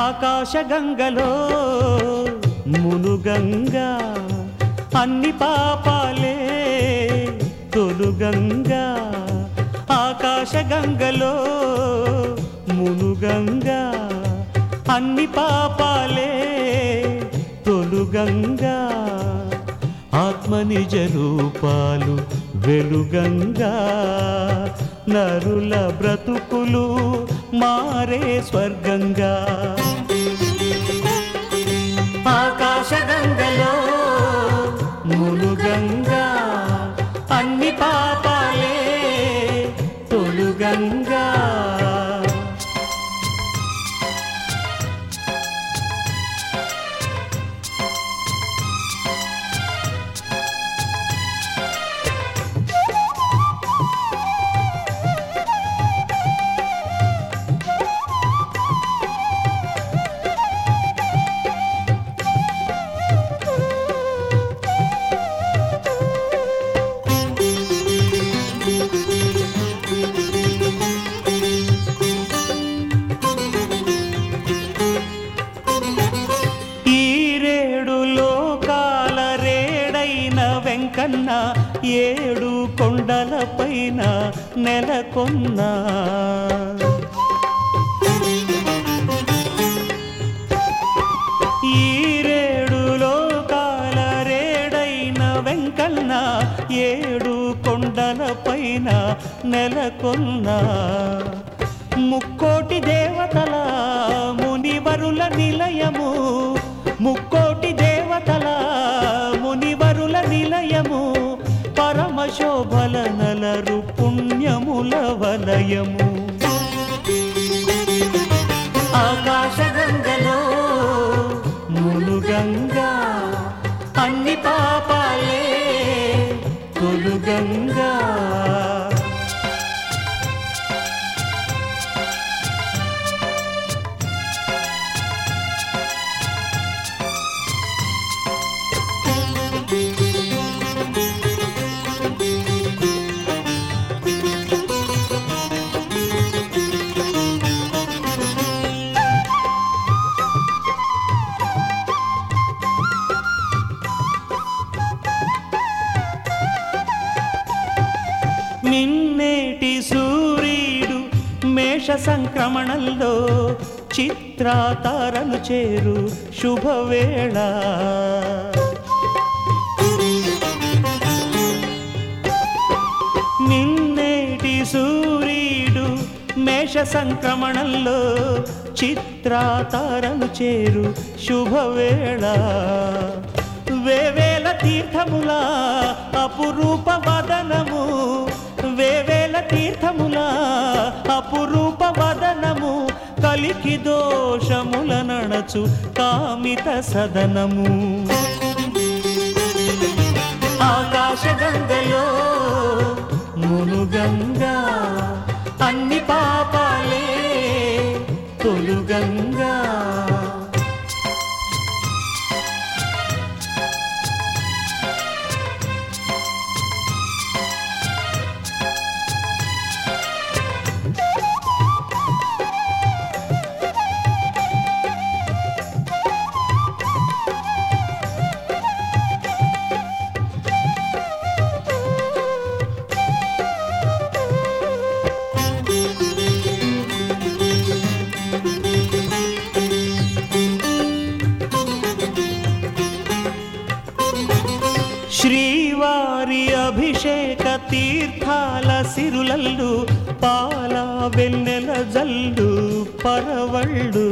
ఆకాశగంగలో మునుగంగా అన్ని పాపాలే తొలుగంగా ఆకాశగంగలో మునుగంగా అన్ని పాపాలే తొలుగంగా ఆత్మనిజ రూపాలు వెలుగంగా నరుల బ్రతుకులు మారే స్వర్గంగా ఆకాశగంగలో మునుగంగా అన్ని పాపాలే తొలుగంగా ఈ రేడు లోకాల రేడైన వెంకన్న ఏడు కొండలపైన నెలకొన్నా ఈ రేడు లోకాల రేడైన వెంకన్న ఏడు కొండలపైన నెలకొన్నా ముక్కోటి దేవతల మునివరుల నిలయము ముక్కోటి దేవతల మునివరుల నిలయము పరమశోభల నలరు పుణ్యముల వలయము ఆకాశగంగలో మునుగంగా అన్ని పాపాలే తొలుగంగా నిన్నేటి సూర్యుడు మేష సంక్రమణంలో చిత్రాతారలు చేరు శుభవేళ నిన్నేటి సూర్యుడు మేష సంక్రమణంలో చిత్రాతారలు చేరు శుభవేళ వేవేల తీర్థముల అపురూప వదనము వేవేల తీర్థముల అపురూప వదనము కలికి దోషముల నడచు కామిత సదనము ఆకాశగంగలో మునుగంగా అన్ని పాపాలే తొలుగంగా శ్రీవారి అభిషేక తీర్థాల సిరులల్లు పాల వెన్నెల జల్లు పరవళ్ళు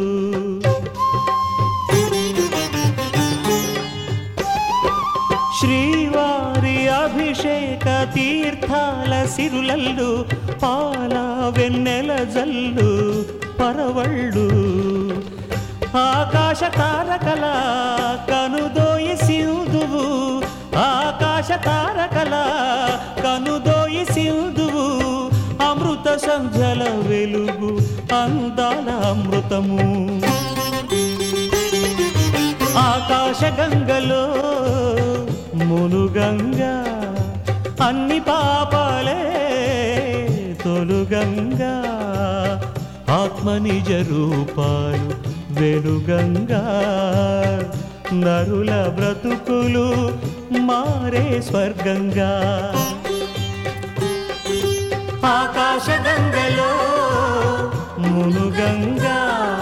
శ్రీవారి అభిషేక తీర్థాల సిరులల్లు పాల వెన్నెల జల్లు పరవళ్ళు ఆకాశ తారకల కనుదోయి సింధువు ఆకాశ తారకల కనుదోయి సింధువు అమృత సంధ్యల వెలుగు అందాల అమృతము ఆకాశ గంగలో మునుగంగా అన్ని పాపాలే తొలుగంగా ఆత్మ నిజ రూపాలు వెలుగంగా నరుల బ్రతుకులు మారే స్వర్గంగా ఆకాశగంగలో మునుగంగా